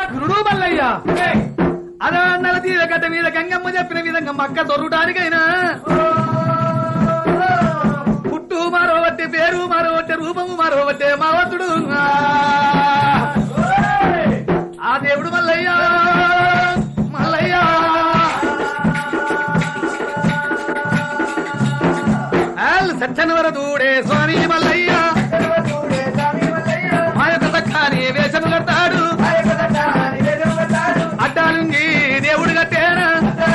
గురుడు మల్లయ్య అలా నల తీర గడ్డ మీద గంగమ్మ చెప్పిన విధంగా మక్క దొరకడానికైనా పుట్టు మరోవట్టే పేరు మరోవట్టే రూపము మరోవట్టే మావతుడు ఆ దేవుడు మల్లయ్య మల్లయ్య ఆల్ సత్యనవర దూడే స్వామి మల్లయ్య మా యొక్క సఖాని వేషము కడతాడు అడ్డాలుంగి దేవుడు కట్టేనా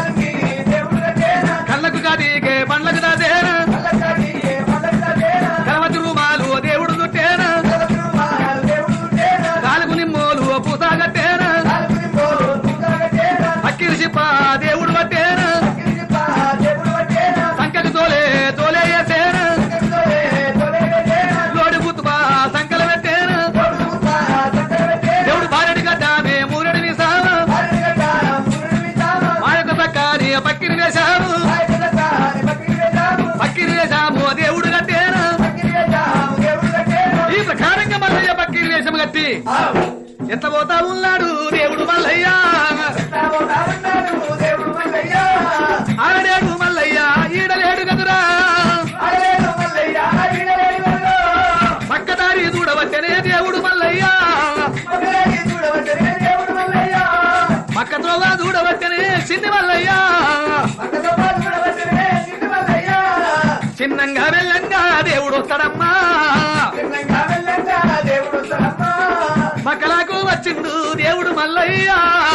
కళ్ళకు కాదీకే పండ్లకు దాదేనా కలవతి రూమాలు దేవుడు చుట్టేనా కాలుకు నిమ్మోలు పూత కట్టేనా అక్కిరి చిప్ప దేవుడు పట్టేనా సంకటి తోలే తోలే వేసేనా లోడి గుత్తుబా సంకల పెట్టేనా దేవుడు భార్యడి గడ్డామే మూరెడి వీసావా మా యొక్క సక్కాని పక్కిరి వేశాము పక్కిరి వేశాము దేవుడు కట్టేనా ఈ ప్రకారంగా మల్లయ్య పక్కిరి వేషం కట్టి ఎట్ల పోతా ఉన్నాడు దేవుడు మల్లయ్య ఆడలేడు మల్లయ్య ఈడలేడు కదురా పక్కదారి చూడవచ్చనే దేవుడు మల్లయ్య పక్క త్రోవ చూడవచ్చనే చిన్ని మల్లయ్య చిన్నంగా వెళ్ళంగా దేవుడు వస్తాడమ్మా పక్కలకు వచ్చిండు దేవుడు మల్లయ్య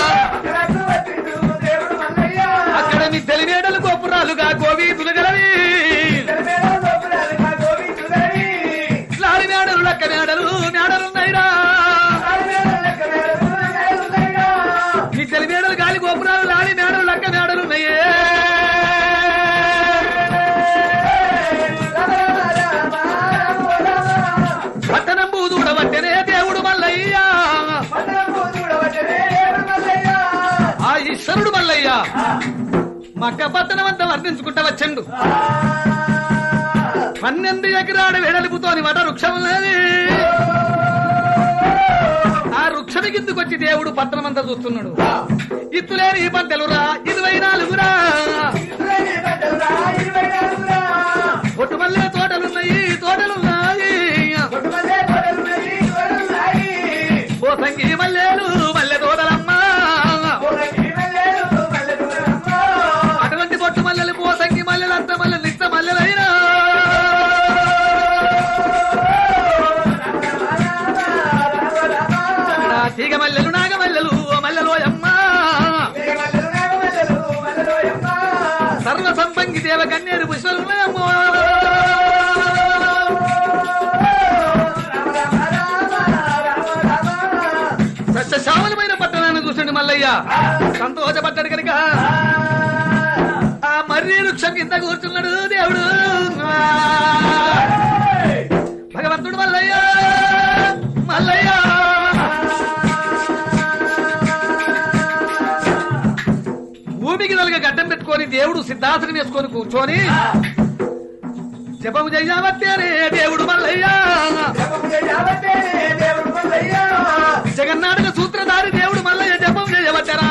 అక్కడ మీ తెలివేడలు గోపురాలుగా గోవీధులు గలవి లాడి మేడలు లక్క మేడలు మేడలున్నాయిరా మీ తెలివేడలు గాలి గోపురాలు లాడి మేడలు లక్క మేడలున్నాయే పట్టణం బూదుడవట్టనే దేవుడు మల్లయ్య ఆ ఈశ్వరుడు మల్లయ్య మక్క పట్టణం అంతా వర్ణించుకుంటా వచ్చండు పన్నెండు ఎకరాల వెడలుపుతోని వట వృక్షం ఉన్నది ఆ వృక్షమి కిందకొచ్చి దేవుడు పట్టణం అంతా చూస్తున్నాడు ఇత్తులేని ఈ పంటలురా ఇరవై నాలుగురా ఒట్టుమల్లె తోటలున్నాయి తోటలున్నాయి పోసంగి మల్లెలు మల్లె తోటలమ్మా అటువంటి పొట్టు మల్లెలు పోసంగి మల్లెలు అంత మల్లెలు నిత్త మల్లెలైనా ఆ తీగ మల్లెలు నాగ మల్లెలు మల్లెలోయమ్మా సర్వ సంపంగి దేవ కన్నేరు పుష్పలున్నాయమ్మో సస్యశ్యామలమైన పట్టణాన్ని చూసండి మల్లయ్య సంతోషపడ్డాడు కనుక ఆ మర్రి వృక్షం కింద కూర్చున్నాడు దేవుడు భగవంతుడు మల్లయ్య మల్లయ్య భూమికి నలుగా గడ్డం పెట్టుకొని దేవుడు సిద్ధాసనం వేసుకొని కూర్చొని జపము చెయ్యవత్తేనే దేవుడు మల్లయ్య జగన్నాటక సూత్రధారి దేవుడు మల్లయ్య జపం చేయవచ్చరా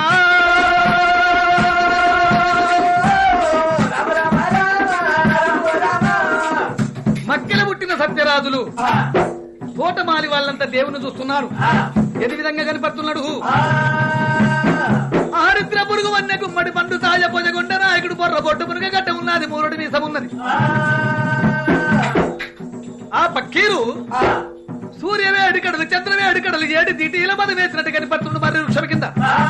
మక్కెల పుట్టిన సత్యరాజులు తోటమాలి వాళ్ళంతా దేవుని చూస్తున్నారు ఎది విధంగా కనపడుతున్నాడు ఆరిద్ర పురుగు వన్న గుమ్మడి పండు సాయ పొజగొండ నాయకుడు బొర్ర బొట్టు పురుగ గడ్డ ఉన్నది మూరుడి మీసం ఉన్నది ఆ పక్కీరు సూర్యవేడి కడలు చంద్రవేడి కడలు ఏడు దిటీల మద వేసినట్టు కనిపడుతుండు మరి వృక్షం కింద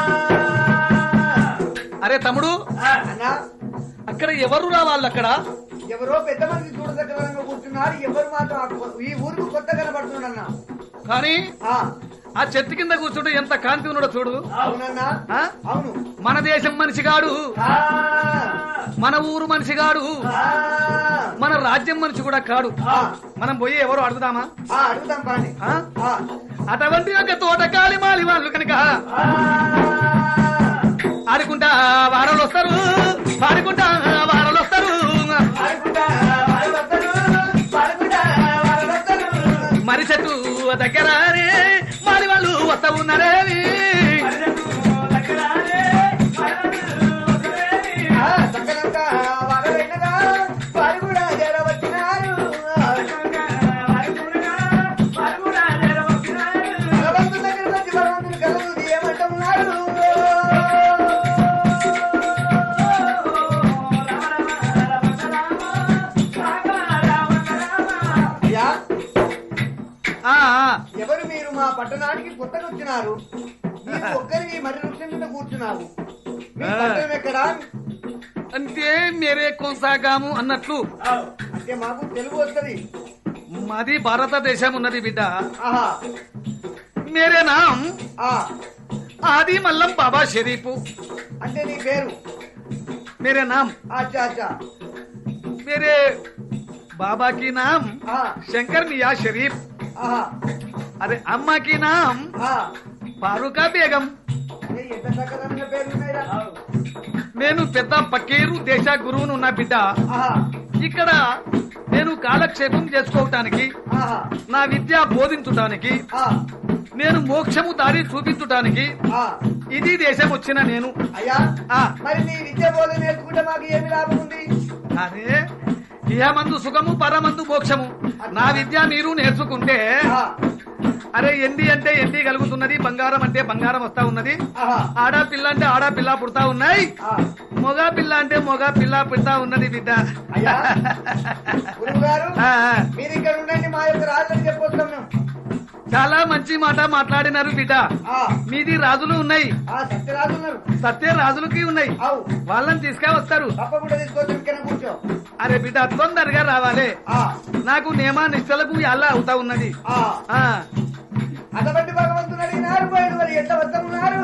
అరే తమ్ముడు అన్నా అక్కడ ఎవరు రావాలి అక్కడ ఎవరో పెద్ద మంది చూడదగ్గరంగా కూర్చున్నారు ఎవరు మాత్రం ఆ- ఈ ఊరికి కొత్త కనబడుతున్నాడన్నా కానీ ఆ, ఆ చెట్టు కింద కూర్చుంటే ఎంత కాంతి ఉన్నాడో చూడు అవునన్నా ఆ? అవును మన దేశం మనిషిగాడు ఆ, మన ఊరు మనిషిగాడు ఆ, మన రాజ్యం మనిషి కూడా కాడు ఆ, మనం పోయి ఎవరు అడుగుదామా ఆ, అడుగుతాం పాండి ఆ? ఆ, అటువంటి ఒక తోటకాలి మాలి వాళ్ళు కనుక ఆడుకుంటా వారలు వస్తారు పాడుకుంటా వారలు వస్తారు పాడుకుంటా, వారు వస్తారు, పాడుకుంటా, వారు వస్తారు. మరి చెట్టు దగ్గర మాలి వాళ్ళు వస్తా ఉన్నారేమి మరి నీవు ఒక్కరివి మరి వృక్షం కింద కూర్చున్నావు మీ ఆ. పట్టణం ఎక్కడా అంటే మేరే కొనసాగాము అన్నట్లు అంటే మాకు తెలుగు వస్తది మాది భారతదేశం ఉన్నది బిడ్డ ఆహా మేరే నామ్ ఆ ఆది మల్లం బాబా షరీఫ్ అంటే నీ పేరు మేరే నామ్ అచ్చా అచ్చా मेरे बाबा की नाम ఆ शंकर मियाँ शरीफ ఆహా अरे अम्मा की नाम ఆ फारूका बेगम ఏ, ఎంత చక్కదనమైన పేర్లు ఉన్నాయిరా నేను పెద్ద పకీరు దేశ గురువును ఉన్న బిడ్డ ఆహా ఇక్కడ నేను కాలక్షేపం చేసుకోవటానికి ఆహా నా విద్య బోధించటానికి ఆ నేను మోక్షము దారి చూపించటానికి ఆ ఇది దేశం వచ్చిన నేను అయ్యా ఆ మరి నీ విద్య బోధ నేర్చుకుంటే మాకు ఏమి లాభం ఉంది అరే ఇహమందు సుఖము పరమందు మోక్షము నా విద్య మీరు నేర్చుకుంటే ఆ, అరే ఎండి అంటే ఎండి కలుగుతున్నది బంగారం అంటే బంగారం వస్తా ఉన్నది ఆహా ఆడపిల్ల అంటే ఆడపిల్ల పుడతా ఉన్నాయి ఆ, మొగ పిల్ల అంటే మొగ పిల్ల పుడతా ఉన్నది బిడ్డ అయ్యా గురువు గారు ఆ, ఆ. మీరు ఇక్కడ ఉండండి మా యొక్క రాజుని చెప్పొస్తాం మేము చాలా మంచి మాట మాట్లాడినారు బిడ్డ ఆ, మీది రాజులు ఉన్నాయి ఆ సత్యరాజు ఉన్నారు సత్య రాజులకి ఉన్నాయి అవు వాళ్ళని తీసుకువస్తారు తప్పకుండా తీసుకొచ్చి ఇక్కడ కూర్చో అరే బిడ్డ తొందరగా రావాలి ఆ, నాకు నియమ నిష్టలకు అలా అవుతా ఉన్నది ఆ. ఆ అటువంటి భగవంతుడు అడిగినారు పోయిన వారు ఎట్లా వస్తున్నారు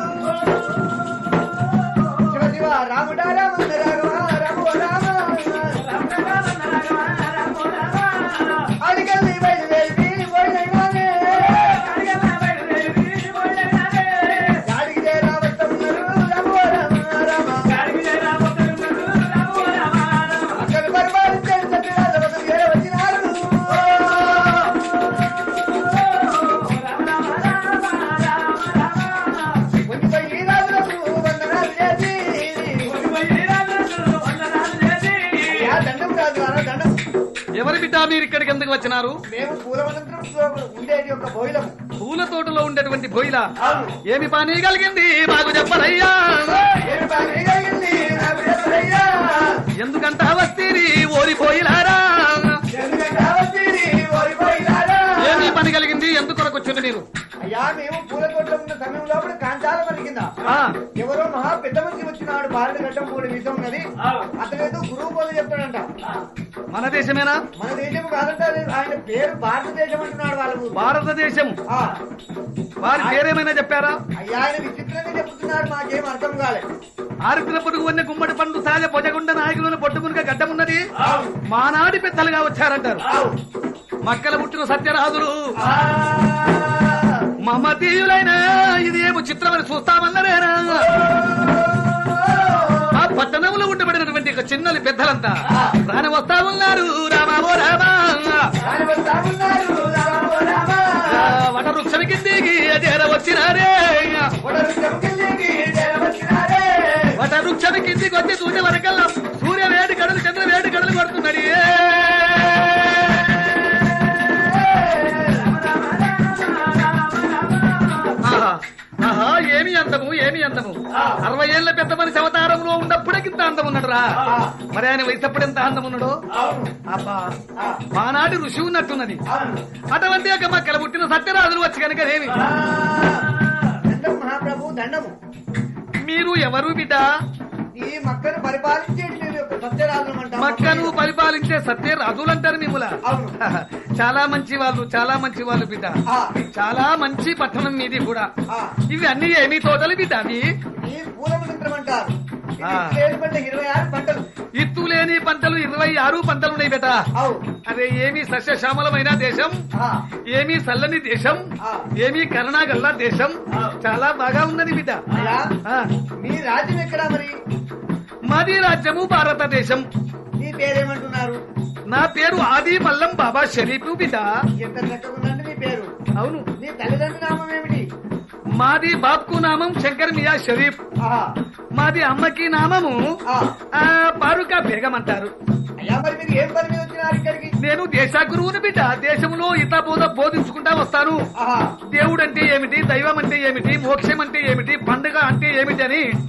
శివ శివ రాముడా రామ రాఘవ రామ రామ అడిగల్లి బయలుదేరి పోయినానే గాడికి రావస్తున్నారు రామ రామ రామ అక్కడ పరిపాలించే సత్యరాజు వద్దకు చేర వచ్చినారు కొంచెం ఈ రాజులకు వందనాలు చేసి అయ్యా, దండం కాదు అలా దండం ఎవరి బిడ్డ మీరు ఇక్కడికి ఎందుకు వచ్చినారు మేము పూలవంతంలో ఉండేది ఒక బోయిలము పూల తోటలో ఉండేటువంటి బొయ్యిల అవును. ఏమి పని కలిగింది మాకు చెప్పరయ్యా ఏమి పని కలిగింది నాకు చెప్పరయ్యా. ఎందుకంట వస్తీరి ఓరిపోయిలారా ఎందుకంటే కావచ్చింది ఓడిపోయినారా? ఏమి పని కలిగింది ఎందుకు వచ్చింది మీరు అయ్యా మేము పూల తోటలో ఉన్న సమయం లోపల కాంచాల పలికింద ఆ ఎవరో మహా పెద్ద మనిషి వచ్చినాడు భారత ఘట్టం మూడు విషయం ఉన్నది అతను ఏదో గురువు బోధ చెప్తాడంట మన దేశమేనా మన దేశం కాదంట అది ఆయన పేరు భారతదేశం అంటున్నాడు వాళ్ళు భారతదేశం ఆ, వారి పేరేమైనా చెప్పారా అయ్యా ఆయన విచిత్రంగా చెప్తున్నాడు మాకేం అర్థం కాలేదు ఆరుపిన పొడుగు వన్న గుమ్మడి పండు సాజ పొజగుండ నాయకులను పొట్టుకునిక గడ్డమున్నది మానాడి పెద్దలుగా వచ్చారంటారు మక్కల పుట్టిన సత్యరాజులు ఆ, మమతీయులైన ఇది ఏమో చిత్రమని చూస్తామన్నరేనా ఆ పట్టణంలో ఉండబడినటువంటి ఒక చిన్నలి పెద్దలంతా రాని వస్తా ఉన్నారు రామావో రామా ఆయన వస్తా ఉన్నారు, రామ రామ. ఆ, వట వృక్షం కిందికి చేర వచ్చినారే ఒడలు చెంకెళ్ళికి చేర వచ్చినారే. వట వృక్షం కిందికి వచ్చి చూసే వరకల్లా సూర్య వేడి కడలు చంద్ర వేడి కడలు కొడుతున్నాడు ఏ! ఆహా, ఆహా, ఏమి అందము ఏమి అందము అరవై ఏళ్ల పెద్ద మనిషి అవతారంలో ఉన్నప్పుడే ఇంత అందం ఉన్నాడు రా మరి ఆయన వయసప్పుడు ఎంత అందం ఉన్నాడు అవును అబ్బా ఆ, మానాడు ఋషి ఉన్నట్టున్నది అవును అటువంటి ఒక మక్కల పుట్టిన సత్యరాజులు వచ్చి కనుక ఏమి ఆ, దండం మహాప్రభు దండము మీరు ఎవరు బిడ్డ ఈ మక్కను పరిపాలించేటి యొక్క సత్యరాజు మక్కను పరిపాలించే సత్య రాజులు అంటారు మిమ్మల అవును చాలా మంచి వాళ్ళు చాలా మంచి వాళ్ళు బిడ్డ ఆ, చాలా మంచి పట్టణం మీది కూడా ఆ, ఇవి అన్ని ఏమి తోటలు బిడ్డ అవి ఈ పూలమంత్రం అంటారు ఇది ఆ. లేని పంట ఇరవై ఆరు పంటలు ఇత్తు లేని పంటలు ఇరవై ఆరు పంటలు ఉన్నాయి బిడ్డ అవు అదే ఏమి సస్యశ్యామలమైన దేశం ఆ, ఏమి చల్లని దేశం ఆ. ఏమి కరుణాగల్ల దేశం చాలా బాగా ఉన్నది బిడ్డ అయ్యా ఆ, మీ రాజ్యం ఎక్కడా మరి మాది రాజ్యము భారతదేశం మీ పేరేమంటున్నారు నా పేరు ఆది మల్లం బాబా షరీఫ్ బిడ్డ ఎంత చక్కగా ఉందంటే మీ పేరు అవును మీ తల్లిదండ్రుల నామం ఏమిటి మాది బాప్కు నామం శంకర్ మియా షరీఫ్ ఆహా, మాది అమ్మకి నామము ఆ. ఆ, పారుకా బేగం అంటారు అయ్యా మరి మీరు ఏం పని మీద వచ్చినారు ఇక్కడికి నేను దేశ గురువుని బిడ్డ దేశంలో ఇత బోధ బోధించుకుంటా వస్తాను ఆహా దేవుడు అంటే ఏమిటి దైవం అంటే ఏమిటి మోక్షం అంటే ఏమిటి పండుగ అంటే ఏమిటి అని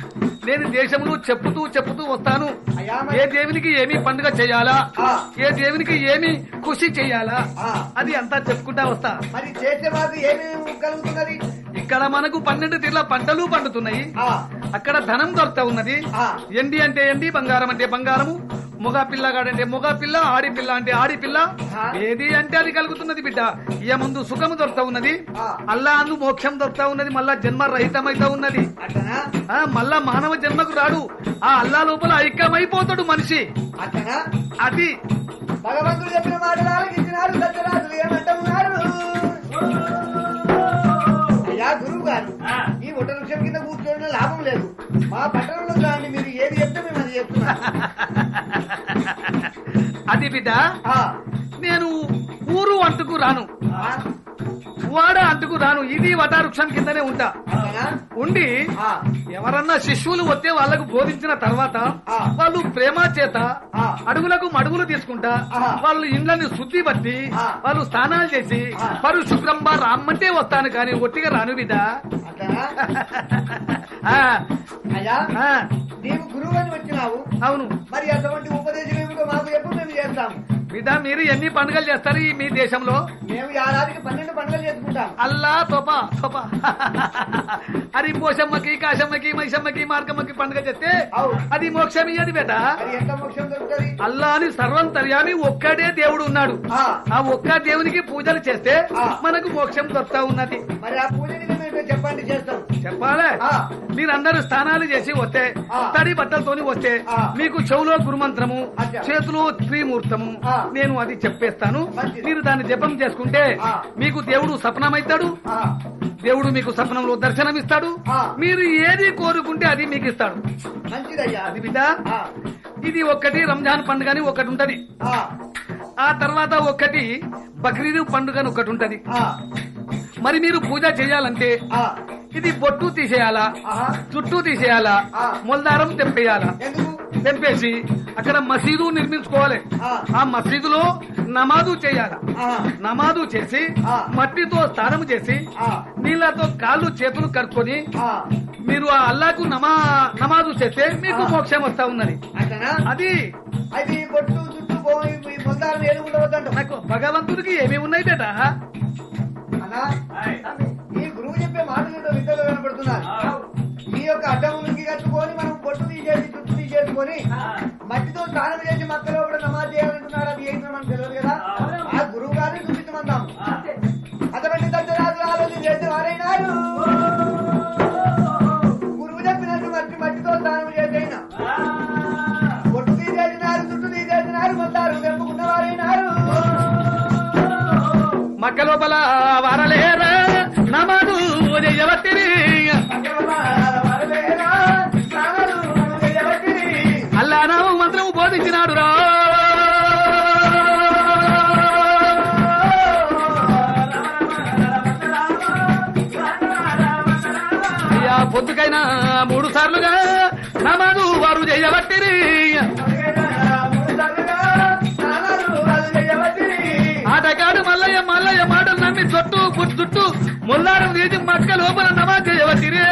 నేను దేశంలో చెప్పుతూ చెప్పుతూ వస్తాను అయ్యా మరి- ఏ దేవునికి ఏమి పండుగ చేయాలా ఆ. ఏ దేవునికి ఏమి ఖుషి చేయాలా ఆ. అది అంతా చెప్పుకుంటా వస్తా మరి చేసే మాకు ఏమేమి కలుగుతున్నది ఇక్కడ మనకు పన్నెండు తీర్ల పంటలు పండుతున్నాయి ఆ, అక్కడ ధనం దొరుకుతా ఉన్నది ఆ. ఎండి అంటే ఎండి బంగారం అంటే బంగారము మొగ పిల్లగాడంటే మొగ పిల్ల ఆడి పిల్ల అంటే ఆడి పిల్ల ఆ. ఏది అంటే అది కలుగుతున్నది బిడ్డ ఇయ ముందు సుఖము దొరుకుతా ఉన్నది ఆ. అల్లా అందు మోక్షం దొరుకుతా ఉన్నది మళ్ళా జన్మ రహితమైతా ఉన్నది అట్లనా ఆ మళ్ళా మానవ జన్మకు రాడు ఆ అల్లా లోపల ఐక్యమైపోతాడు మనిషి అట్లనా అది భగవంతుడు చెప్పిన మాటలు ఆలకించినారు సత్యరాజులు ఏమంటున్నారు అయ్యా గురువు గారు ఈ ఒట వృక్షం కింద కూర్చోవడం లాభం లేదు మా పట్టణంలో రాండి మీరు ఏది చెప్తే మేము అది చెప్తున్నాం అది బిడ్డ ఆ, నేను ఊరు అంటుకు రాను ఆ, వాడ అంటుకు రాను ఇది వటావృక్షం కిందనే ఉంటా అట్లనా? ఉండి ఆ, ఎవరన్నా శిష్యులు వస్తే వాళ్ళకు బోధించిన తర్వాత ఆ. వాళ్ళు ప్రేమ చేత ఆ. అడుగులకు మడుగులు తీసుకుంటా ఆహా. వాళ్ళు ఇండ్లని శుద్ధి బట్టి ఆ. వాళ్ళు స్నానాలు చేసి ఆ. పరిశుభ్రంగా రామ్మంటే వస్తాను కానీ ఒట్టిగా రాను బిడ్డ అట్లనా ఆ, అయ్యా ఆ, నీవు గురువు అని వచ్చినావు అవును మరి అటువంటి ఉపదేశం ఏమిటో మాకు ఎప్పుడు మేము చేస్తాము బిడ్డ మీరు ఎన్ని పండుగలు చేస్తారు ఈ మీ దేశంలో మేము ఏడాదికి పన్నెండు పండుగలు చేసుకుంటాం అల్లా తోప తోప అది పోషమ్మకి కాశమ్మకి మైసమ్మకి మార్గమ్మకి పండుగ చేస్తే అవును. అది మోక్షం ఇయ్యది బేట మరి ఎంత మోక్షం దొరుకుతుంది అల్లా అని సర్వంతర్యామి ఒక్కడే దేవుడు ఉన్నాడు ఆ, ఆ ఒక్క దేవునికి పూజలు చేస్తే ఆ. మనకు మోక్షం దొరుకుతా ఉన్నది మరి ఆ పూజ నిజమేంటో చెప్పండి చేస్తాం చెప్పాలే ఆ. మీరందరూ స్నానాలు చేసి వస్తే ఆ. తడి బట్టలతోని వస్తే ఆ. మీకు చెవులో గురుమంత్రము అచ్చా. చేతిలో త్రిమూర్తము ఆ. నేను అది చెప్పేస్తాను మంచిది. మీరు దాన్ని జపం చేసుకుంటే ఆ. మీకు దేవుడు సపనమైతాడు ఆ, దేవుడు మీకు సపనంలో దర్శనమిస్తాడు ఆ. మీరు ఏది కోరుకుంటే అది మీకు ఇస్తాడు మంచిదయ్యా అది బిడ్డ ఆ, ఇది ఒక్కటి రంజాన్ పండుగ అని ఒకటి ఉంటది ఆ, ఆ తర్వాత ఒక్కటి బక్రీద్ పండుగ అని ఒకటి ఉంటది ఆ, మరి మీరు పూజ చేయాలంటే ఆ, ఇది బొట్టు తీసేయాలా ఆహా. చుట్టూ తీసేయాలా ఆ. మొల్దారం తెంపేయాలా ఎందుకు తెంపేసి అక్కడ మసీదు నిర్మించుకోవాలి ఆ. ఆ మసీదులో నమాజు చేయాలా ఆ, నమాజు చేసి ఆ. మట్టితో స్నానం చేసి ఆ. నీళ్ళతో కాళ్ళు చేతులు కడుక్కొని ఆ, మీరు ఆ అల్లాకు నమా నమాజు చేస్తే మీకు ఆ. మోక్షం వస్తా ఉన్నది అట్లనా అది అది బొట్టు చుట్టూ పోయి ఈ మొత్తాలను ఏది ఉండవద్దంట నాకు భగవంతుడికి ఏమి ఉన్నాయి బేట అన్నా ఈ గురువు చెప్పే మాటలు ఏదో వింతగా కనపడుతున్నారు ఈ యొక్క అడ్డములకి కట్టుకొని మనం బొట్టు తీసేసి చుట్టూ తీసేసుకొని మట్టితో స్నానం చేసి మక్కలో కూడా నమాజ్ చేయాలంటున్నారు అది ఏంటో మనకు తెలియదు కదా ఆ గురువు గారిని చూపించమందాం అటువంటి దత్తరాజు ఆలోచన చేసి వారైనారు గురువు చెప్పినట్టు మట్టి మట్టితో స్నానం చేసైనా బొట్టు తీసేసినారు చుట్టూ తీసేసినారు మొత్తారు వెంపుకున్న వారైనారు మక్క లోపల వారలేరా నమాజు చేయవత్తిరి అల్లా నామ మంత్రము బోధించినాడు రా అయ్యా పొద్దుకైనా మూడు సార్లుగా నమాజు వారు చేయబట్టిరి ఆటగాడు మల్లయ్య మల్లయ్య మాటలు నమ్మి చుట్టూ పుట్టు చుట్టూ ముల్లారం తీసి మక్క లోపల నమాజ్ చేయబట్టిరి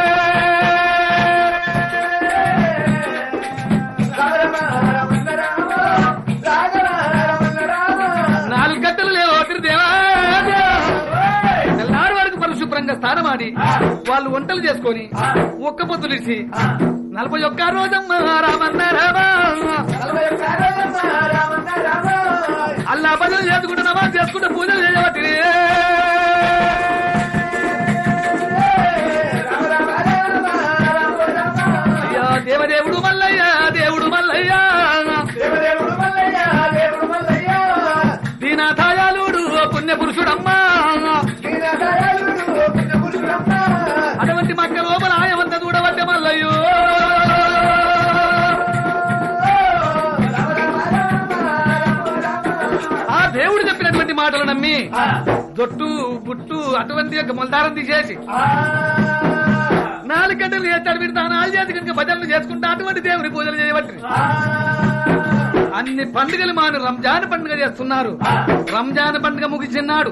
నాలుగు గంటలు లేవు ఒకటి దేవా తెల్లారి వరకు పరిశుభ్రంగా స్నానమాడి వాళ్ళు వంటలు చేసుకొని ఒక్క పొద్దులిసి నలభై ఒక్క రోజమ్మ రామన్న రామా అల్లా పనులు చేసుకుంటూ నమాజ్ చేసుకుంటూ పూజలు చేయబట్టి అయ్యా దేవదేవుడు మల్లయ్య దేవుడు మల్లయ్య దీనాథాయాలుడు పుణ్య పురుషుడమ్మా అటువంటి మక్క లోపల ఆయమంత చూడబట్టే మల్లయ్యో ఆ దేవుడు చెప్పినటువంటి మాటలు నమ్మి దొట్టు బుట్టు అటువంటి యొక్క మొలదారం తీసేసి నాలుగు గంటలు చేస్తాడు మీరు దానాలు చేసి కనుక భజనలు చేసుకుంటా అటువంటి దేవుని పూజలు చేయబట్టి అన్ని పండుగలు మాను రంజాన్ పండుగ చేస్తున్నారు రంజాన్ పండుగ ముగిసిన్నాడు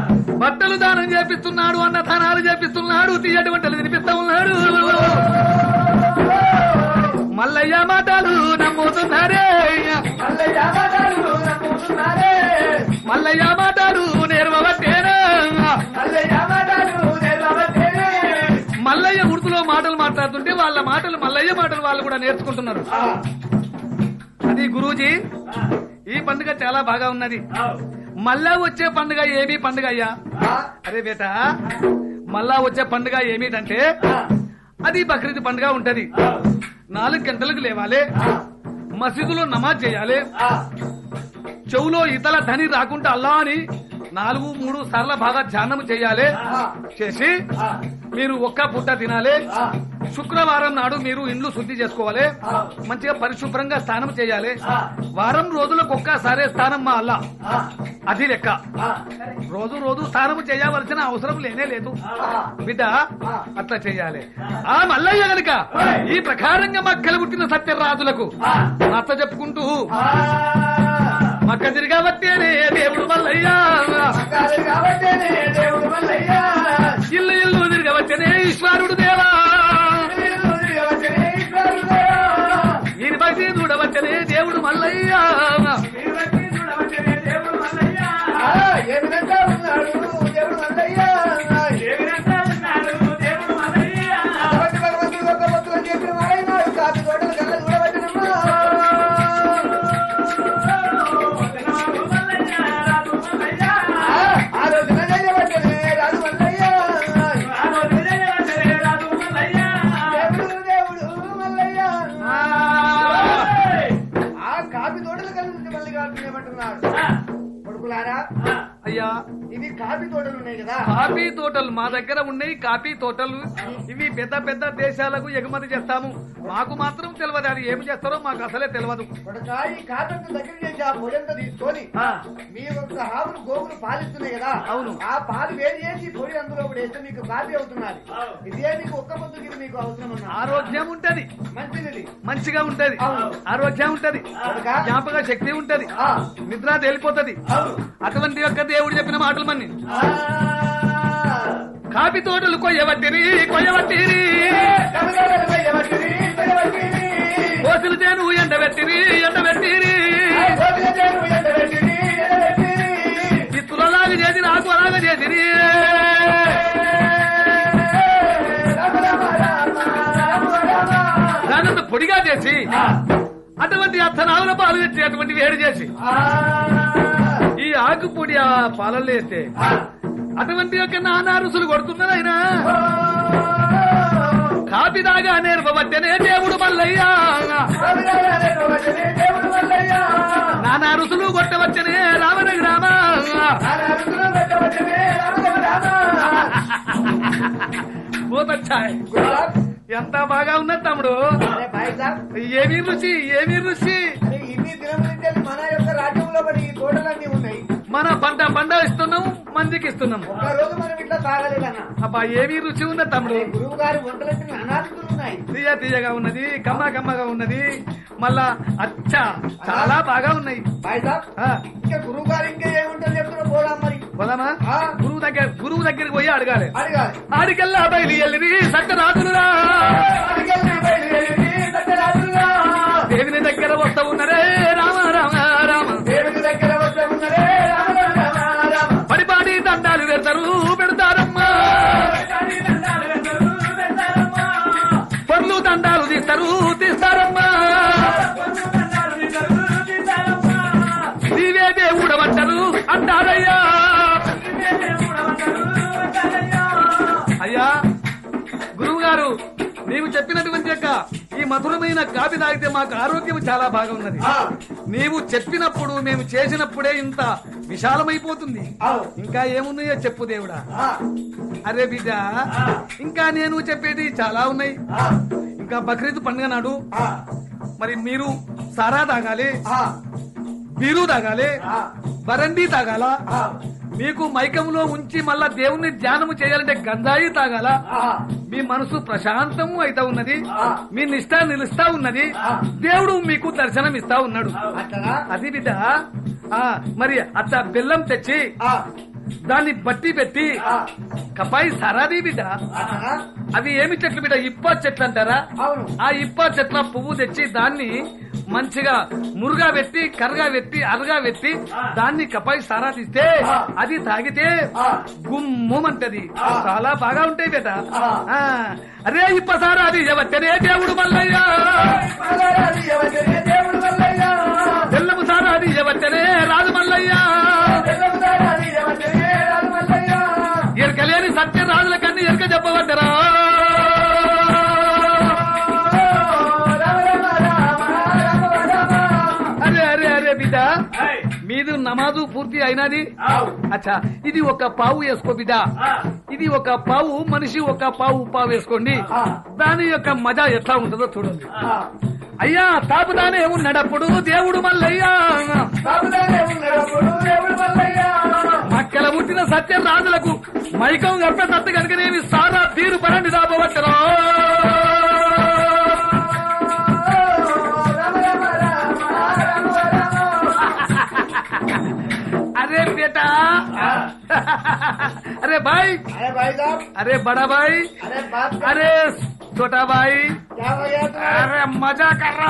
బట్టలు దానం చేపిస్తున్నాడు అన్న దానాలు చేపిస్తున్నాడు తీయటి వంటలు తినిపిస్తా ఉన్నాడు మల్లయ్య మాటలు నమ్ముతున్నారే మల్లయ్య మాటలు నమ్ముతున్నారే మల్లయ్య మాటలు నేర్వబట్టేనా మల్లయ్య మాటలు నేర్వబట్టేనే. మల్లయ్య ఉర్దులో మాటలు మాట్లాడుతుంటే వాళ్ళ మాటలు మల్లయ్య మాటలు వాళ్ళు కూడా నేర్చుకుంటున్నారు ఆ, అది గురూజీ ఈ పండుగ చాలా బాగా ఉన్నది మళ్ళా వచ్చే పండుగ ఏమి పండుగ అయ్యా ఆ, అరే బేట మళ్ళా వచ్చే పండుగ ఏమిటంటే ఆ, అది బక్రీద్ పండుగ ఉంటది నాలుగు గంటలకు లేవాలి మసీదులో నమాజ్ చేయాలి ఆ, చెవులో ఇతల ధని రాకుండా అల్లా అని నాలుగు మూడు సార్లు బాగా ధ్యానం చేయాలి ఆ, చేసి ఆ, మీరు ఒక్క పుట్ట తినాలి ఆ, శుక్రవారం నాడు మీరు ఇండ్లు శుద్ధి చేసుకోవాలి ఆ. మంచిగా పరిశుభ్రంగా స్నానం చేయాలి ఆ. వారం రోజులకు ఒక్కసారే స్నానం మా అల్లా ఆ, అది లెక్క ఆ, రోజు రోజు స్నానం చేయవలసిన అవసరం లేనే లేదు ఆ. బిడ్డ అట్లా చెయ్యాలి ఆ మల్లయ్య గనుక ఈ ప్రకారంగా మక్కలు పుట్టిన సత్యరాజులకు ఆ. నచ్చ చెప్పుకుంటూ ఆ, మక్క తిరగబట్టేనే దేవుడు మల్లయ్య కాదు కాబట్టేనే దేవుడు మల్లయ్య. ఇల్లు ఇల్లు తిరగవచ్చనే ఈశ్వరుడు దేవా వీరు వచ్చనే ఈశ్వరుడే. ఈయన భక్తి చూడవచ్చనే దేవుడు మల్లయ్య వీరు వచ్చి చూడవచ్చనే దేవుడు మల్లయ్య. ఆ, ఏ విధంగా ఉన్నాడు దేవుడు మల్లయ్య. భగవంతు భగవంతుడు ఒక్క పొత్తులు చెప్పిన వాడైనాడు. కాదు తోటల కళ్ళ చూడవచ్చునమ్మా. ఆ, ఆలోచన చేయవచ్చనే రాజు మల్లయ్య. దేవుడు దేవుడు మల్లయ్య. ఆ కాపీ తోటల కళ్ళ నుంచి మళ్ళీ కాపీమంటున్నాడు కొడుకులారా అయ్యా ఇవి కాపీ తోటలు ఉన్నాయి కదా కాఫీ తోటలు మా దగ్గర ఉన్నాయి కాఫీ తోటలు ఇవి పెద్ద పెద్ద దేశాలకు ఎగుమతి చేస్తాము మాకు మాత్రం తెలియదు అది ఏమి చేస్తారో మాకు అసలే తెలియదు కొడక ఈ కాటంతో దగ్గర చేసి ఆ పొడంతా తీసుకొని ఆ. మీ యొక్క ఆవులు గోవులు పాలిస్తున్నాయి కదా అవును. ఆ పాలు వేడి చేసి పొడి అందులో కూడా వేస్తే మీకు కాఫీ అవుతున్నది ఇదే మీకు ఒక్క పొద్దుకి ఇది మీకు అవసరం అన్నమాట ఆరోగ్యం ఉంటది మంచిది మంచిగా ఉంటది అవును. ఆరోగ్యం ఉంటది కొడుక. జ్ఞాపక శక్తి ఉంటది ఆ. నిద్ర తేలిపోతది అవును. అటువంటి యొక్క దేవుడు చెప్పిన మాటలు మన్ని ఆ. కాఫీ తోటలు కొయ్యబట్టిరి కొయ్యబట్టిరి కమలాలను కొయ్యబట్టిరి, కొయ్యబట్టిరి. కోసులు చేను ఎండబెట్టిరి ఎండబెట్టిరి ఆ గోపిక చేను ఎండబెట్టిరి, ఎండబెట్టిరి. ఇత్తులలాగా చేసి నాకు అలాగా చేసిరి రామ రామ రామ, రామ రామ. దానంత పొడిగా చేసి అటువంటి అత్తనావుల పాలు తెచ్చి అటువంటి వేడి చేసి ఆ. ఈ ఆకు పొడి ఆ పాలల్లో వేస్తే ఆ. అటువంటి యొక్క నానా రుసులు కొడుతున్నది ఆయన కాపీ దాగా నేర్పబట్టనే దేవుడు మల్లయ్యా దేవుడు మల్లయ్య నానా రుసులు కొట్టవచ్చనే రామన గ్రామ అరుసులు పెట్టవచ్చనే రామ రామ పోతచ్చాయ్ ఎంత బాగా ఉన్నది తమ్ముడు అరే భాయ్ సాబ్ ఏమీ రుచి ఏమీ రుచి అరే ఇన్ని దినముల నుంచి మన యొక్క రాజ్యంలో బట్టి ఈ తోటలన్నీ ఉన్నాయి మన పంట పంట ఇస్తున్నాం మందికి ఇస్తున్నాం ఒక్క రోజు మనం ఇట్లా తాగలేదన్న అబ్బా ఏమీ రుచి ఉన్నది తమ్ముడు గురువు గారి వంటలకి అనాథులు ఉన్నాయి తీయ తీయగా ఉన్నది కమ్మ కమ్మగా ఉన్నది మళ్ళా అచ్చా చాలా బాగా ఉన్నాయి భాయ్ సాబ్ ఆ, ఇంకా గురువు గారు ఇంకా ఏముంటుంది చెప్తున్నా పోదాం మరి పోదామా ఆ. గురువు దగ్గర గురువు దగ్గరికి పోయి అడగాలి అడగాలి ఆడికెల్లా బయలు వెళ్ళిరి సక్కరాజులురా అడిగల్ని బయలుదేరి సత్యరాజులుగా. దేవుని దగ్గర వస్తా ఉన్నరే రామ రామ రామ దేవుని దగ్గర వస్తే ఉన్నదే రామ రామ రామ పడిపాడి దండాలు పెడతారు పెడతారమ్మా పనులు దండాలు తీస్తారు తీస్తారమ్మా నీవే దేవుడమంటారు అంటారయ్యా అయ్యా గురువు గారు నీవు చెప్పినటువంటి యొక్క ఈ మధురమైన కాపీ తాగితే మాకు ఆరోగ్యం చాలా బాగా ఉన్నది ఆ, నీవు చెప్పినప్పుడు మేము చేసినప్పుడే ఇంత విశాలమైపోతుంది అవు. ఇంకా ఏమున్నాయో చెప్పు దేవుడా ఆ, అరే బిడ్డ ఇంకా నేను చెప్పేది చాలా ఉన్నాయి ఆ, ఇంకా బక్రీద్ పండుగ నాడు ఆ, మరి మీరు సారా తాగాలి ఆ, బీరు తాగాలి ఆ, బరండి తాగాల ఆ, మీకు మైకంలో ఉంచి మళ్ళా దేవుణ్ణి ధ్యానము చేయాలంటే గంజాయి తాగాల ఆ, మీ మనసు ప్రశాంతము అయితే ఉన్నది ఆ. మీ నిష్ట నిలుస్తా ఉన్నది ఆ. దేవుడు మీకు దర్శనం ఇస్తా ఉన్నాడు అట్లనా అది బిడ్డ ఆ, మరి అట్లా బెల్లం తెచ్చి ఆ, దాన్ని బట్టి పెట్టి ఆ, కపాయి సరాది బిడ్డ అట్లనా? అవి ఏమి చెట్లు బిడ్డ ఇప్ప చెట్లు అంటారా అవును ఆ ఇప్ప చెట్ల పువ్వు తెచ్చి దాన్ని మంచిగా మురుగా పెట్టి కర్రగా పెట్టి అరగా పెట్టి దాన్ని కపాయి సారా తీస్తే అది తాగితే ఆ, గుమ్మంటది ఆ. చాలా బాగా ఉంటాయి బేట ఆ. ఆ. అరే ఇప్ప సారా అది ఎవచ్చనే దేవుడు మల్లయ్య మగరాజు ఎవరికైనా దేవుడు వల్లయ్యా. తెల్లము సారా అది ఎవచ్చనే రాజు మల్లయ్య తెల్లమగరాజు ఎవరికైనా రాజు వల్లయ్యా. ఎరకలేని సత్య రాజుల కన్నా ఎరక చెప్పవద్దరా రామ రామ రామ రామ రామ. అరే అరే అరే బిడ్డ మీది నమాజు పూర్తి అయినది అచ్చా ఇది ఒక పావు వేసుకో బిడ్డ ఇది ఒక పావు మనిషి ఒక పావు పావు వేసుకోండి ఆ. దాని యొక్క మజా ఎట్లా ఉంటుందో చూడండి ఆ, అయ్యా తాపుదానే ఉన్నడప్పుడు దేవుడు మల్లయ్యా బాబుదానే ఉన్నప్పుడు దేవుడు వల్లయ్యా. మక్కల పుట్టిన సత్య రాజులకు మైకం గర్భదత్త కనుకనేవి సారా తీరు పరండి దాపవచ్చరా రామ రామ రామ రామ రామ. అరే బేటా అరే భాయ్ अरे भाई साहब అరే బడా భాయ్ अरे बात कर అరే छोटा भाई क्या हो गया तुम्हें? అరే మజా కర్రా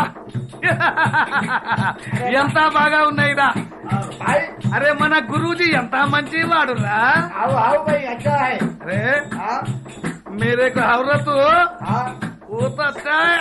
ఎంత బాగా ఉన్నాయిరా भाई అరే మన గురూజీ ఎంత మంచి వాడురా आओ आओ भाई अच्छा है అరే हाँ మేరే को औरत हाँ वो तो अच्छा है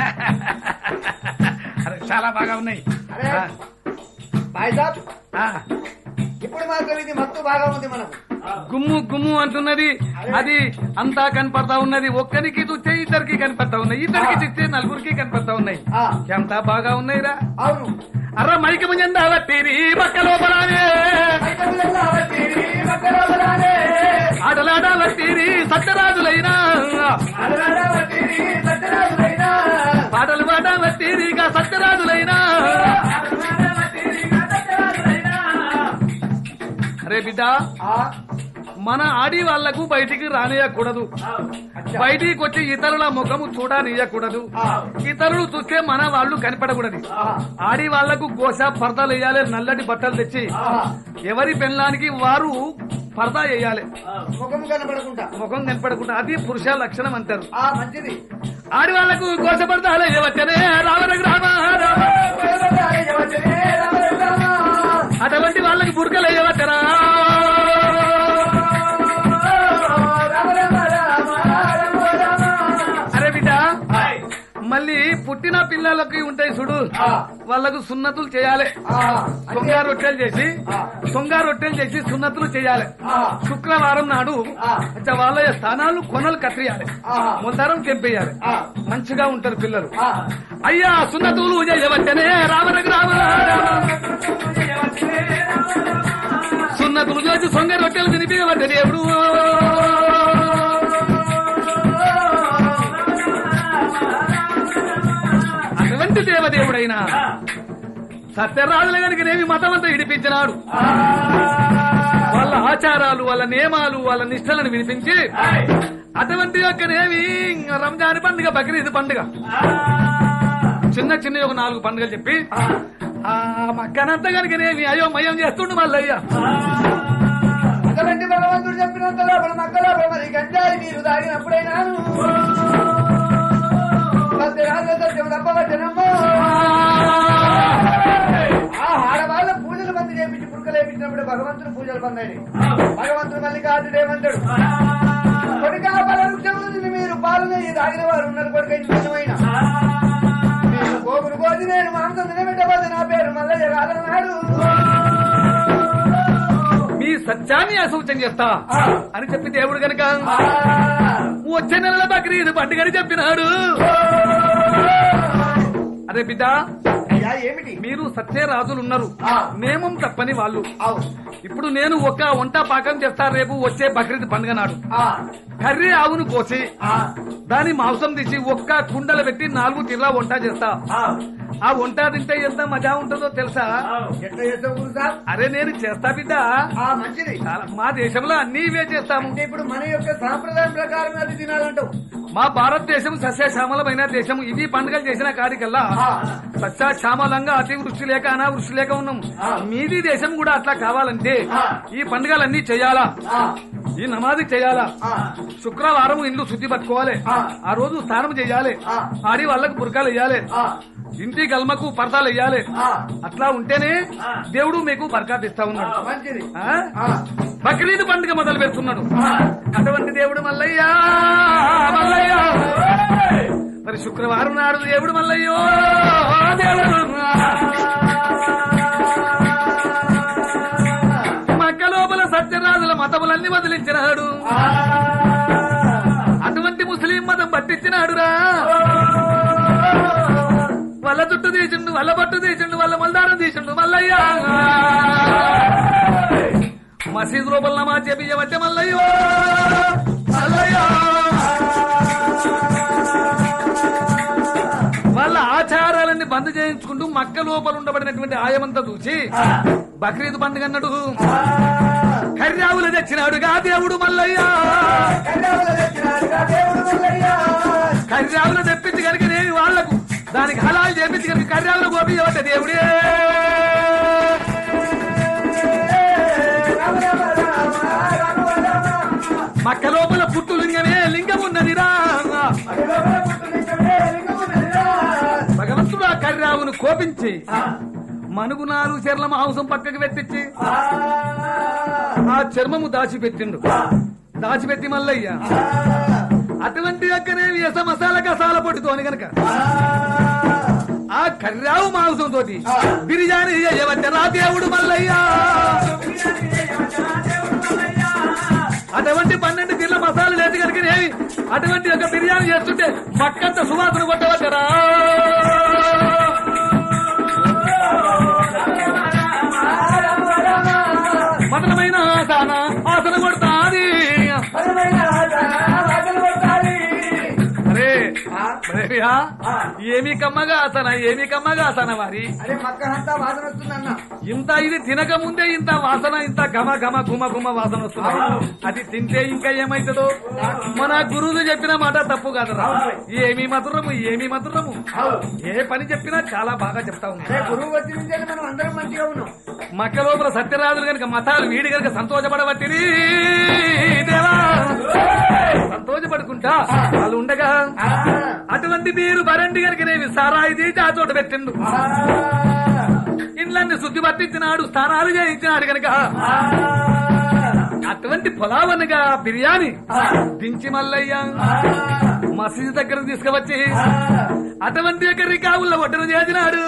అరే చాలా బాగా ఉన్నాయి అరే. ఆ, భాయ్ సాబ్ ఆ, ఇప్పుడు మాత్రం ఇది మత్తు బాగా ఉంది మనకు గుమ్ము గుమ్ము అంటున్నది అరే. అది అంతా కనపడతా ఉన్నది ఒక్కరికి చూస్తే ఇద్దరికి కనపడతా ఉన్నాయి ఇద్దరికి ఆ. చూస్తే నలుగురికి కనపడతా ఉన్నాయి ఆ, ఎంత బాగా ఉన్నాయిరా అవును అర్ర మైకి ముంజందా వట్టిరి బక్క లోపలానే అయితే ముందెల్లా వట్టిరి, మక్కల వదలానే. ఆటలాట వట్టిరి సత్యరాజులైనా అలరాడ వట్టిరి, సత్యరాజులైనా. పాటలు పాట వట్టిరి ఇక సత్యరాజులైనా అలరాడ వట్టిరి, సత్యరాజులైనా. అరే బిడ్డ ఆ, మన ఆడి వాళ్లకు బయటికి రానియకూడదు అచ్చా. బయటికి వచ్చి ఇతరుల ముఖము చూడనియకూడదు ఆ, ఇతరులు చూస్తే మన వాళ్ళు కనపడకూడదు ఆ, ఆడి వాళ్లకు గోస పరదాలు వేయాలి నల్లటి బట్టలు తెచ్చి ఆ. ఎవరి పెళ్ళానికి వారు పరదా వేయాలి ముఖం కనపడకుండా ముఖం కనపడకుండా అది పురుష లక్షణం అంటారు ఆ మంచిది ఆడి వాళ్లకు గోస పరదాలు వేయవచ్చనే రావణ గ్రామ రామ. వట్టిరి, రామ రామ. అటువంటి వాళ్ళకి బుర్కలు వేయవచ్చరా రామ రామ రామ రామ రామ. అరే బిడ్డ మళ్ళీ పుట్టిన పిల్లలకి ఉంటాయి చూడు ఆ. వాళ్ళకు సున్నతులు చేయాలి ఆ, సొంగ రొట్టెలు చేసి ఆ. సొంగ రొట్టెలు చేసి సున్నతులు చేయాలి ఆ. శుక్రవారం నాడు ఆ. అచ్చా వాళ్ళ స్థానాలు కొనలు కత్తియాలి ఆ. మొంతారం తెంపేయాలి ఆ. మంచిగా ఉంటారు పిల్లలు ఆ. అయ్యా సున్నతులు చేయవచ్చనే రామన గ్రామ సున్నతులు చేసి సొంగ రొట్టెలు తినిపించవద్ద దేవుడు అటువంటి దేవదేవుడైనా సత్యరాజుల గనుకనేమి మతం అంతా ఇడిపించినాడు వాళ్ళ ఆచారాలు వాళ్ళ నియమాలు వాళ్ళ నిష్టలను వినిపించి అటువంటి యొక్కనేమి రంజాన్ పండుగ బక్రీద్ పండుగ చిన్న చిన్న ఒక నాలుగు పండుగలు చెప్పి ఆ మక్కనంతా కనుకనేమి అయ్యో మయం చేస్తుండు మల్లయ్య అటువంటి భగవంతుడు చెప్పినంత లోపల మక్క లోపల మరి గంజాయి మీరు తాగినప్పుడైనాను సత్యరాజ సత్యం తప్పవచ్చనమ్మో ఆ ఆడవాళ్ళ పూజలు మంది చేపించి పురుకలు వేపించినప్పుడు భగవంతుడు పూజలు పొందండి భగవంతుడు మళ్ళీ కాదు ఏమంటాడు కొడుక బల వృక్షముల నుండి మీరు పాలు నెయ్యి తాగిన వారు ఉన్నారు కొడుక ఇంతమైన నేను గోగురు కోసి నేను మాంసం తినబెట్టబోదు నా పేరు మల్లయ్య కాదన్నాడు మీ సత్యాన్ని అసూచన చేస్తా అని చెప్పి దేవుడు గనక ఆ, వచ్చే నెలల బక్రీద్ పండుగని చెప్పినాడు అరే బిడ్డ అయ్యా ఏమిటి మీరు సత్యరాజులు ఉన్నారు ఆ. నియమం తప్పని వాళ్ళు అవు ఇప్పుడు నేను ఒక వంట పాకం చేస్తా రేపు వచ్చే బక్రీద్ పండుగ నాడు ఆ, కర్రీ ఆవును కోసి ఆ, దాని మాంసం తీసి ఒక్క కుండలు పెట్టి నాలుగు తిర్లా వంట చేస్తా ఆ, ఆ వంట తింటే ఎంత మజా ఉంటుందో తెలుసా ఎట్లా చేస్తావు గురు సాబ్ అరే నేను చేస్తా బిడ్డ ఆ మంచిది చాలా- మా దేశంలో అన్ని ఇవే చేస్తాము అంటే ఇప్పుడు మన యొక్క సాంప్రదాయం ప్రకారం అది తినాలంటావు మా భారతదేశం సస్యశ్యామలమైన దేశం ఇవి పండుగలు చేసిన కాడికల్లా ఆ, సస్యశ్యామలంగా అతివృష్టి లేక అనావృష్టి లేక ఉన్నాం ఆ. మీది దేశం కూడా అట్లా కావాలంటే ఆ. ఈ పండుగలన్నీ చేయాలా ఆ, ఈ నమాజి చేయాలా ఆ, శుక్రవారం ఇల్లు శుద్ధి పట్టుకోవాలి ఆ. ఆ రోజు స్నానం చేయాలి ఆ. ఆడి వాళ్ళకు బురకాలు వేయాలి ఆ, ఇంటి గల్మకు పరదాలు వేయాలి ఆ, అట్లా ఉంటేనే దేవుడు మీకు బర్కాత్ ఇస్తా ఉన్నాడు మంచిది ఆ? ఆ, బక్రీద్ పండుగ మొదలు పెడుతున్నాడు ఆ, అటువంటి దేవుడు మల్లయ్యా మల్లయ్యా మరి శుక్రవారం నాడు దేవుడు మల్లయ్యో దేవుడు మక్క లోపల సత్యరాజుల మతములన్నీ వదిలించినాడు ఆ, అటువంటి ముస్లిం మతం పట్టించినాడురా వాళ్ళ చుట్టూ తీసిండు వాళ్ళ పట్టు తీసిండు వాళ్ళ మల్దారం తీసిండు మల్లయ్యా మసీద్ లోపల నమాజ్ చేపించబట్టే మల్లయ్యో మల్లయ్యా వాళ్ళ ఆచారాలన్నీ బంద్ చేయించుకుంటూ మక్క లోపల ఉండబడినటువంటి ఆయమంతా చూసి బక్రీద్ పండుగ అన్నాడు కర్యావులు తెచ్చినాడుగా దేవుడు మల్లయ్యా కన్యావుల తెచ్చినాడుగా దేవుడు మల్లయ్య. కర్యావులు తెప్పించి కనుక నేను వాళ్లకు దానికి హలాలు చేపించి కనుక కర్యావులు గోపించబట్టే దేవుడే రామ రామ రామ రామ రామ మక్క లోపల పుట్టు లింగమే లింగం ఉన్నదిరా అడిలోపల పుట్టునిచ్చే లింగమున్నదిరా. భగవంతుడు ఆ కర్యావును కోపించి మనుగు నాలుగు చర్ల మాంసం పక్కకు పెట్టించి ఆ, ఆ చర్మము దాచిపెట్టిండు దాచిపెట్టి మల్లయ్య ఆ, అటువంటి యొక్కనే వ్యస మసాలా కసాల పొట్టుతోని గనక ఆ, ఆ కర్రావు మాంసం తోటి బిర్యానీ చేయవచ్చరా దేవుడు మల్లయ్య అటువంటి పన్నెండు కిలో మసాలా లేచి కనుక అటువంటి యొక్క బిర్యానీ చేస్తుంటే పక్కంత సువాసన కొట్టవచ్చరా మతనమైన ఆసన ఆసన కొడతాది పరమైన ఆట, ఆటలు కొట్టాలి. అరే ఆ, అరేయా, ఏమి కమ్మగా ఆసన ఏమి కమ్మగా ఆసన వారి అరే మక్కనంతా వాసన వస్తుందన్న ఇంత ఇది తినక ముందే ఇంత వాసన ఇంత ఘమ ఘమ గుమ గుమ వాసన వస్తుంది అది తింటే ఇంకా ఏమైతుందో మన గురువులు చెప్పిన మాట తప్పు కాదురా ఏమి మధురము ఏమి మధురము ఏ పని చెప్పినా చాలా బాగా చెప్తా అరే ఉంది గురువు వచ్చి నుంచి మనం అందరం మంచిగా ఉన్నాం మక్క లోపల సత్యరాజులు కనుక మతాలు వీడి కనుక సంతోషపడబట్టిరి దేవా సంతోషపడుకుంటా వాళ్ళు ఉండగా ఆ, అటువంటి మీరు బరండి కనుక నేను సారాయి తీసి ఆ చోట పెట్టిండు ఆ, ఇండ్లన్నీ శుద్ధి పట్టించినాడు స్నానాలు చేయించినాడు కనుక ఆ, అటువంటి పొలావనగా బిర్యానీ దించి మల్లయ్య ఆ, మసీదు దగ్గర తీసుకువచ్చి ఆ, అటువంటి యొక్క రికావుల్లో ఒడ్డున చేసినాడు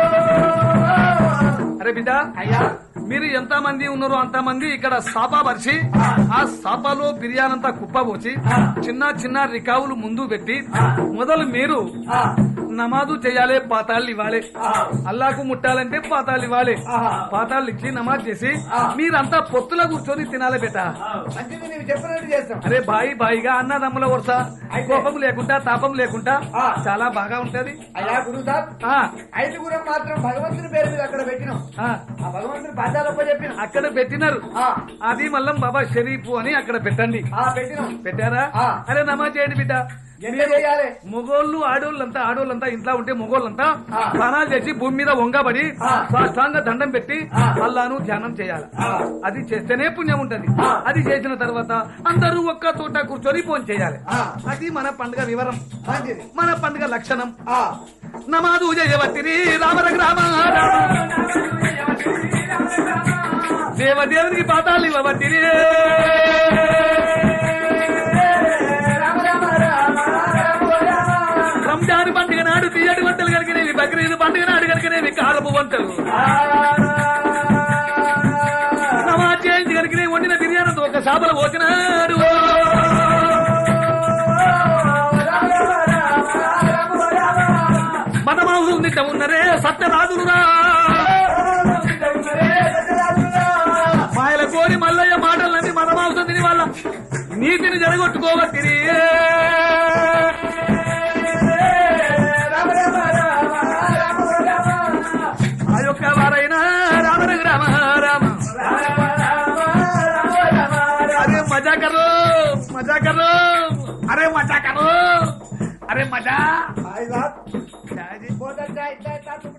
అరే బిడ్డ అయ్యా మీరు ఎంత మంది ఉన్నారో అంత మంది ఇక్కడ సాపా పరిచి ఆ సాపాలో బిర్యానీ అంతా కుప్పబోచి చిన్న చిన్న రికావులు ముందు పెట్టి మొదలు మీరు ఆ, నమాజు చేయాలి పాతాళ్ళు ఇవ్వాలి ఆ, అల్లాకు ముట్టాలంటే పాతాళ్ళు ఇవ్వాలి ఆహా. పాతాళ్ళు ఇచ్చి నమాజ్ చేసి ఆ. మీరంతా పొత్తుల కూర్చొని తినాలి బేట మంచిది నీవు చెప్పినట్టు చేస్తాం అరే బాయి బాయిగా అన్నదమ్ముల వరుస అయితే. కోపం లేకుండా తాపం లేకుండా ఆ. చాలా బాగా ఉంటది అయ్యా గురువు సాబ్ ఆ ఐదుగురం మాత్రం భగవంతుని పేరు మీద అక్కడ పెట్టినాం ఆ, ఆ భగవంతుని పాదాలప్ప చెప్పిన అక్కడ పెట్టినారు ఆ, అది మల్లం బాబా షరీఫ్ అని అక్కడ పెట్టండి ఆ పెట్టినాం పెట్టారా ఆ. అరే నమాజ్ చేయండి బిడ్డ ఎంత చేయాలి మొగోళ్ళు ఆడోళ్ళంతా ఆడోళ్ళంతా ఇంట్లో ఉంటే మొగోళ్ళంతా ఆ. స్నానాలు చేసి భూమి మీద వంగబడి ఆ. సాష్టాంగ దండం పెట్టి ఆ. అల్లాను ధ్యానం చేయాలి ఆ. అది చేస్తేనే పుణ్యం ఉంటది ఆ. అది చేసిన తర్వాత అందరూ ఒక్క తోట కూర్చొని ఫోన్ చేయాలి ఆ. అది మన పండుగ వివరం మంచిది మన పండుగ లక్షణం ఆ, నమాజు చేయవత్తిరి రామర గ్రామ దేవదేవునికి పాతాలు ఇవ్వవత్తిరి రామ రామ రామ రామ రామ రంజాన్ పండుగ నాడు తీయటి వంటలు కలిగినవి బక్రీద్ పండుగ నాడు కలిగినవి కాలపు వంటలు నమాజ్ చేయించి కలిగినవి వండిన బిర్యానీతో ఒక చేపలు పోసినాడు మన మాంసం తింట ఉన్నరే సత్యరాజులురా మాయల కోరి మల్లయ్య మాటలన్నీ మన మాంసం తిని వాళ్ళ నీతిని జరగొట్టుకోవట్టిరి రామ రామ రామ రామ అరే మజా హాయ్ సార్ చాయ్ పోతా చాయ్ చాయ్ తాత